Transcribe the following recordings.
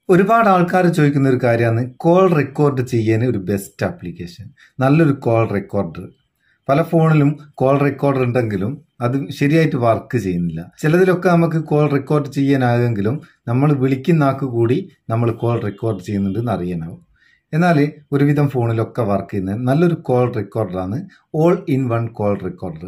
ഒരുപാട് ആൾക്കാർ ചോദിക്കുന്ന ഒരു കാര്യമാണ് കോൾ റെക്കോർഡ് ചെയ്യാൻ ഒരു ബെസ്റ്റ് ആപ്ലിക്കേഷൻ നല്ലൊരു കോൾ റെക്കോർഡർ പല ഫോണിലും കോൾ റെക്കോർഡർ ഉണ്ടെങ്കിലും അത് ശരിയായിട്ട് വർക്ക് ചെയ്യുന്നില്ല ചിലതിലൊക്കെ നമുക്ക് കോൾ റെക്കോർഡ് ചെയ്യാനാകുമെങ്കിലും നമ്മൾ വിളിക്കുന്ന ആൾക്ക് കൂടി നമ്മൾ കോൾ റെക്കോർഡ് ചെയ്യുന്നുണ്ട് എന്ന് അറിയാനാവും എന്നാൽ ഒരുവിധം ഫോണിലൊക്കെ വർക്ക് ചെയ്യുന്ന നല്ലൊരു കോൾ റെക്കോർഡറാണ് all in one call recorder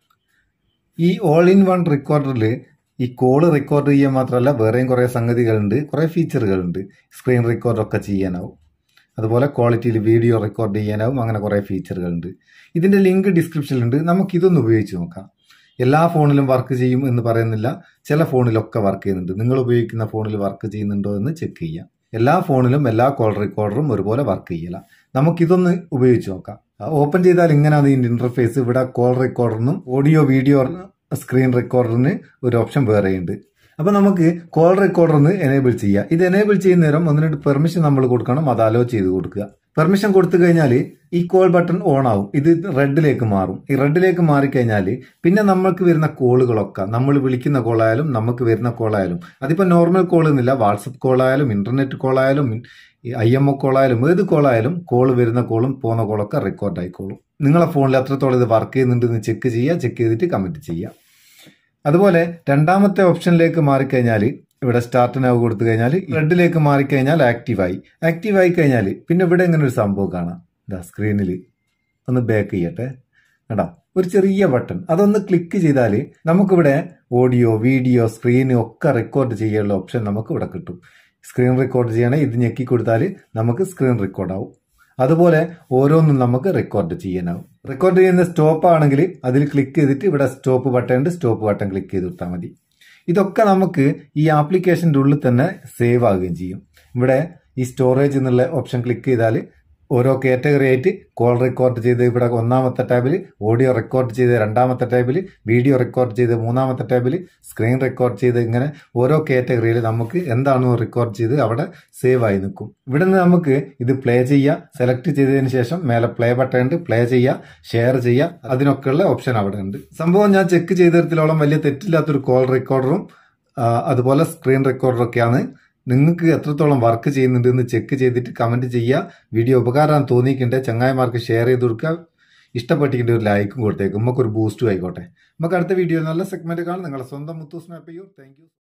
ഈ ഓൾ ഇൻ വൺ റെക്കോർഡറിൽ ഈ കോള് റെക്കോർഡ് ചെയ്യാൻ മാത്രമല്ല വേറെയും കുറേ സംഗതികളുണ്ട് കുറേ ഫീച്ചറുകളുണ്ട് സ്ക്രീൻ റെക്കോർഡൊക്കെ ചെയ്യാനാവും അതുപോലെ ക്വാളിറ്റിയിൽ വീഡിയോ റെക്കോർഡ് ചെയ്യാനാവും അങ്ങനെ കുറേ ഫീച്ചറുകളുണ്ട് ഇതിൻ്റെ ലിങ്ക് ഡിസ്ക്രിപ്ഷനിലുണ്ട് നമുക്ക് ഇതൊന്ന് ഉപയോഗിച്ച് നോക്കാം എല്ലാ ഫോണിലും വർക്ക് ചെയ്യും എന്ന് പറയുന്നില്ല ചില ഫോണിലൊക്കെ വർക്ക് ചെയ്യുന്നുണ്ട് നിങ്ങൾ ഉപയോഗിക്കുന്ന ഫോണിൽ വർക്ക് ചെയ്യുന്നുണ്ടോ എന്ന് ചെക്ക് ചെയ്യാം എല്ലാ ഫോണിലും എല്ലാ കോൾ റെക്കോർഡറും ഒരുപോലെ വർക്ക് ചെയ്യില്ല നമുക്കിതൊന്ന് ഉപയോഗിച്ച് നോക്കാം ഓപ്പൺ ചെയ്താൽ ഇങ്ങനെയാണ് ഇതിൻ്റെ ഇന്റർഫേസ് ഇവിടെ കോൾ റെക്കോർഡറിനും ഓഡിയോ വീഡിയോ സ്ക്രീൻ റെക്കോർഡറിന് ഒരു ഓപ്ഷൻ വേറെയുണ്ട് അപ്പോൾ നമുക്ക് കോൾ റെക്കോർഡറിന് എനേബിൾ ചെയ്യാം ഇത് എനേബിൾ ചെയ്യുന്ന നേരം ഒന്ന് രണ്ട് പെർമിഷൻ നമ്മൾ കൊടുക്കണം അത് അലോ ചെയ്ത് കൊടുക്കുക പെർമിഷൻ കൊടുത്തു കഴിഞ്ഞാൽ ഈ കോൾ ബട്ടൺ ഓൺ ആവും ഇത് റെഡിലേക്ക് മാറും ഈ റെഡിലേക്ക് മാറിക്കഴിഞ്ഞാൽ പിന്നെ നമ്മൾക്ക് വരുന്ന കോളുകളൊക്കെ നമ്മൾ വിളിക്കുന്ന കോളായാലും നമുക്ക് വരുന്ന കോളായാലും അതിപ്പോൾ നോർമൽ കോൾ എന്നില്ല വാട്സപ്പ് കോളായാലും ഇന്റർനെറ്റ് കോളായാലും ഐ എം ഒ കോളായാലും ഏത് കോളായാലും കോൾ വരുന്ന കോളും പോകുന്ന കോളൊക്കെ റെക്കോർഡ് ആയിക്കോളും നിങ്ങളെ ഫോണിൽ എത്രത്തോളം ഇത് വർക്ക് ചെയ്യുന്നുണ്ടെന്ന് ചെക്ക് ചെയ്യുക ചെക്ക് ചെയ്തിട്ട് കമന്റ് ചെയ്യുക അതുപോലെ രണ്ടാമത്തെ ഓപ്ഷനിലേക്ക് മാറിക്കഴിഞ്ഞാൽ ഇവിടെ സ്റ്റാർട്ട് നാവ് കൊടുത്തു കഴിഞ്ഞാൽ റെഡിലേക്ക് മാറിക്കഴിഞ്ഞാൽ ആക്റ്റീവായി ആക്റ്റീവ് ആയി കഴിഞ്ഞാൽ പിന്നെ ഇവിടെ ഇങ്ങനെ ഒരു സംഭവം കാണാം ഇതാ സ്ക്രീനിൽ ഒന്ന് ബാക്ക് ചെയ്യട്ടെ കേട്ടോ ഒരു ചെറിയ ബട്ടൺ അതൊന്ന് ക്ലിക്ക് ചെയ്താൽ നമുക്കിവിടെ ഓഡിയോ വീഡിയോ സ്ക്രീൻ ഒക്കെ റെക്കോർഡ് ചെയ്യാനുള്ള ഓപ്ഷൻ നമുക്ക് ഇവിടെ കിട്ടും സ്ക്രീൻ റെക്കോർഡ് ചെയ്യണേ ഇത് ഞെക്കി കൊടുത്താൽ നമുക്ക് സ്ക്രീൻ റെക്കോർഡ് ആവും അതുപോലെ ഓരോന്നും നമുക്ക് റെക്കോർഡ് ചെയ്യാനാവും റെക്കോർഡ് ചെയ്യുന്ന സ്റ്റോപ്പ് ആണെങ്കിൽ അതിൽ ക്ലിക്ക് ചെയ്തിട്ട് ഇവിടെ സ്റ്റോപ്പ് ബട്ടൺ ഉണ്ട് സ്റ്റോപ്പ് ബട്ടൺ ക്ലിക്ക് ചെയ്ത് കൊടുത്താൽ മതി ഇതൊക്കെ നമുക്ക് ഈ ആപ്ലിക്കേഷൻ്റെ ഉള്ളിൽ തന്നെ സേവ് ആവുകയും ചെയ്യും ഇവിടെ ഈ സ്റ്റോറേജ് എന്നുള്ള ഓപ്ഷൻ ക്ലിക്ക് ചെയ്താൽ ഓരോ കാറ്റഗറി ആയിട്ട് കോൾ റെക്കോർഡ് ചെയ്ത് ഇവിടെ ഒന്നാമത്തെ ടാബിൽ ഓഡിയോ റെക്കോർഡ് ചെയ്ത് രണ്ടാമത്തെ ടാബിൽ വീഡിയോ റെക്കോർഡ് ചെയ്ത് മൂന്നാമത്തെ ടാബിൽ സ്ക്രീൻ റെക്കോർഡ് ചെയ്ത് ഇങ്ങനെ ഓരോ കാറ്റഗറിയിൽ നമുക്ക് എന്താണോ റെക്കോർഡ് ചെയ്ത് അവിടെ സേവ് ആയി നിൽക്കും ഇവിടെ നിന്ന് നമുക്ക് ഇത് പ്ലേ ചെയ്യുക സെലക്ട് ചെയ്തതിന് ശേഷം മേലെ പ്ലേ ബട്ടൺ ഉണ്ട് പ്ലേ ചെയ്യുക ഷെയർ ചെയ്യുക അതിനൊക്കെയുള്ള ഓപ്ഷൻ അവിടെ ഉണ്ട് സംഭവം ഞാൻ ചെക്ക് ചെയ്തിടത്തോളം വലിയ തെറ്റില്ലാത്തൊരു കോൾ റെക്കോർഡറും അതുപോലെ സ്ക്രീൻ റെക്കോർഡറൊക്കെയാണ് നിങ്ങൾക്ക് എത്രത്തോളം വർക്ക് ചെയ്യുന്നുണ്ട് എന്ന് ചെക്ക് ചെയ്തിട്ട് കമന്റ് ചെയ്യുക വീഡിയോ ഉപകാരം തോന്നിയിട്ടുണ്ടെങ്കിൽ ചങ്ങായിമാർക്ക് ഷെയർ ചെയ്ത് കൊടുക്കുക ഇഷ്ടപ്പെട്ടിട്ട് ഒരു ലൈക്കും കൊടുത്തേക്കും നമുക്കൊരു ബൂസ്റ്റും ആയിക്കോട്ടെ നമുക്ക് അടുത്ത വീഡിയോ നല്ല സെഗ്മെന്റ് കാണാം നിങ്ങളെ സ്വന്തം മുത്തൂസ് മാപ്പ് ചെയ്യൂ താങ്ക്